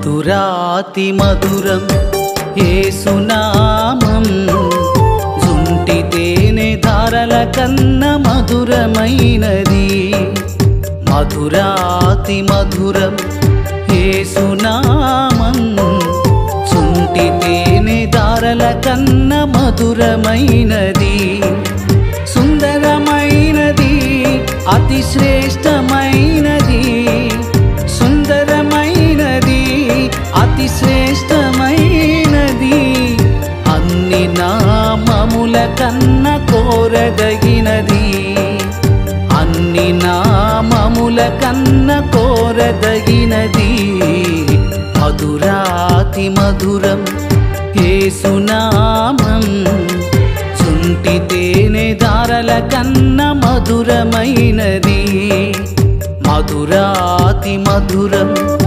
మధురాతి మధురం ఏసునామం జుంటి తేనె ధారల కన్న మధురమైనది మధురాతి మధురం ఏసునామం చుంటి తేనె దారల కన్న మధురమైనది సుందరమైనది అతి శ్రేష్టమైనది సుందరమైనది అతి శ్రేష్టమైనది అన్ని నామముల కన్న కోరదగినది అన్ని నామముల కన్న కోరదగినది మధురాతి మధురం ఏసునామం చుంటి తేనె దారల కన్న మధురమైనది మధురాతి మధురం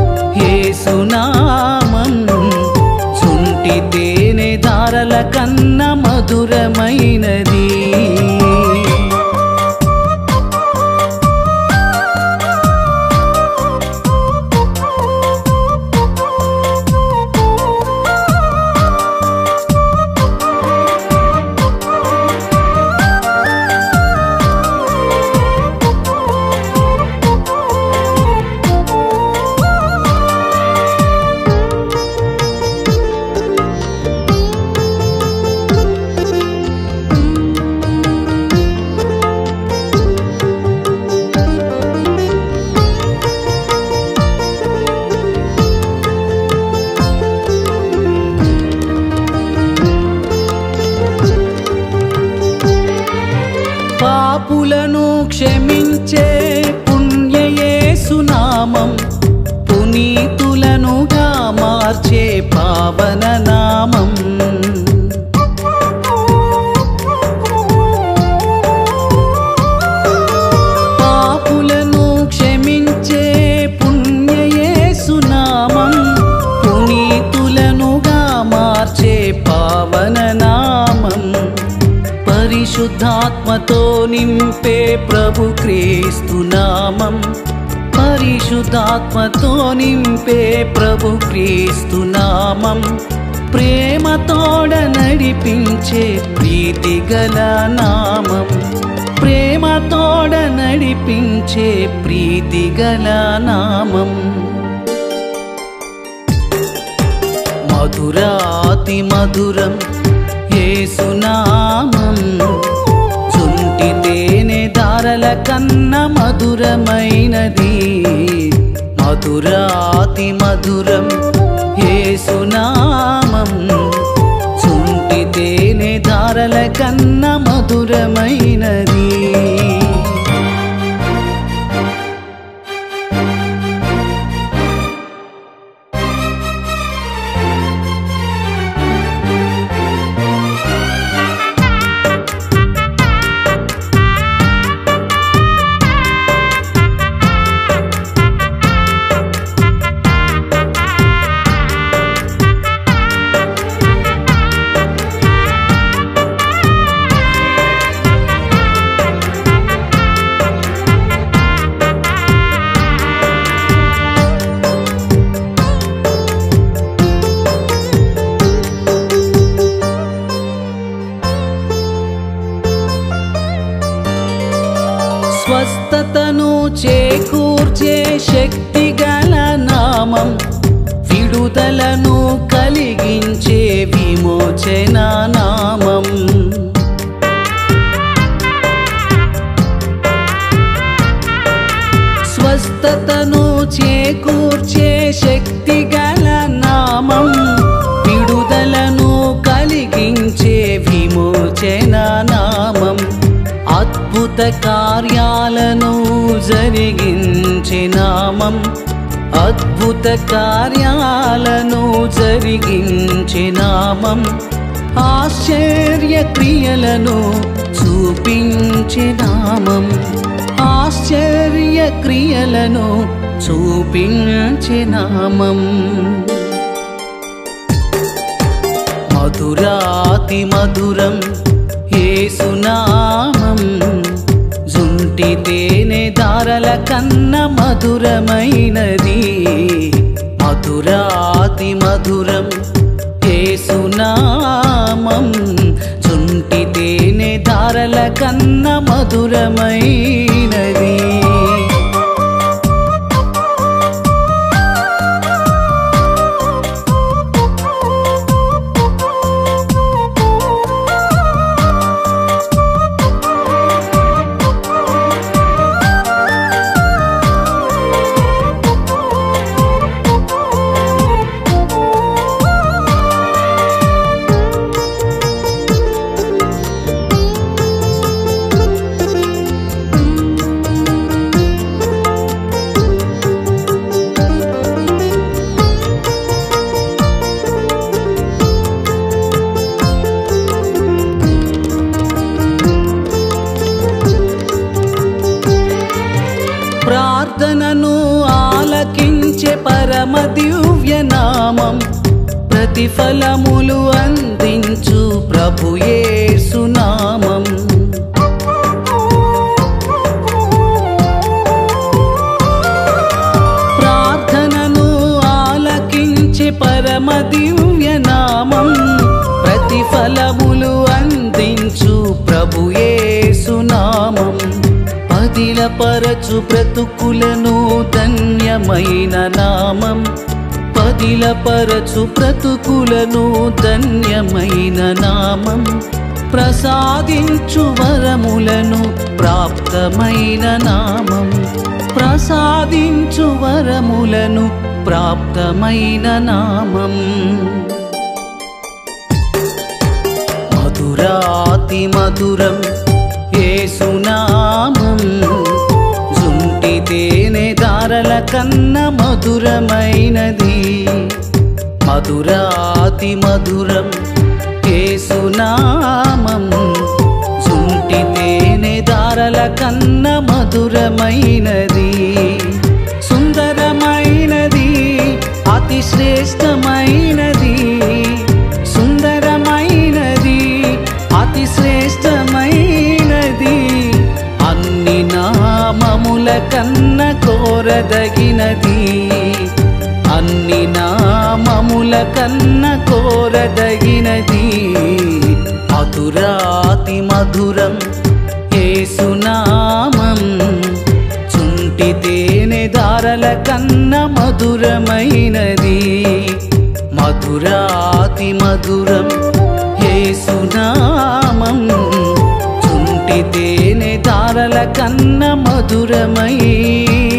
ఏసునామం చుంటి తేనె దారల కన్న మధురమైనది పాపులను క్షమించే పుణ్యయేసునామం పునీతులనుగా మార్చే పావన నామం పాపులను క్షమించే పుణ్యయేసునామం పునీతులనుగా మార్చే పావన నామం పరిశుద్ధాత్మతో నింపే ప్రభు క్రీస్తు నామం పరిశుద్ధాత్మతో నింపే ప్రభు క్రీస్తు నామం ప్రేమతోడ నడిపించే ప్రీతి గల నామం ప్రేమతోడ నడిపించే ప్రీతి గల నామం మధురాతి మధురం ఏసునామం చుంటి తేనె దారల కన్న మధురమైనది మధురాతి మధురం ఏసునామం చుంటి తేనె దారల కన్న మధురమైనది స్వస్థతను చేకూర్చే శక్తి గల నామం విడుదలను కలిగించే విమోచన నామం స్వస్థతను చేకూర్చే శక్తి గల నామం విడుదలను కలిగించే విమోచన నామం అద్భుత కార్యాలను జరిగించే నామం అద్భుత కార్యాలను జరిగించే నామం ఆశ్చర్య క్రియలను చూపించే నామం ఆశ్చర్య క్రియలను చూపించే నామం మధురాతి మధురం ఏసునామం జుంటి తేనె దారల కన్న మధురమైనది మధురాతి మధురం ఏసునామం చుంటి తేనె ధారల కన్న మధురమైనది ప్రార్థనను ఆలకించే పరమ దివ్య నామం ప్రతిఫలములు అందించు ప్రభుయేసునామం ప్రార్థనను ఆలకించే పరమ దివ్య నామం ప్రతిఫలములు అందించు ప్రభుయేసునామం పదిలపరచు బ్రతుకులను ధన్యమైన నామం పదిలపరచు బ్రతుకులను ధన్యమైన నామం ప్రసాదించు వరములను ప్రాప్తమైన నామం ప్రసాదించు వరములను ప్రాప్తమైన నామం మధురాతి మధురం ఏసునామం జుంటి తేనె దారల కన్న మధురమైనది మధురాతి మధురం ఏసునామం జుంటి తేనె దారల కన్న మధురమైనది సుందరమైనది అతి శ్రేష్టమైనది సుందరమైనది అతి శ్రేష్టమైనది అన్ని నామముల కన్న కోరదగినది అన్ని నామముల కన్న కోరదగినది మధురాతి మధురం ఏసునామం చుంటి తేనె దారల కన్న మధురమైనది మధురాతి మధురం ఏసునామం చుంటి తేనె దారల కన్న మధురమైనది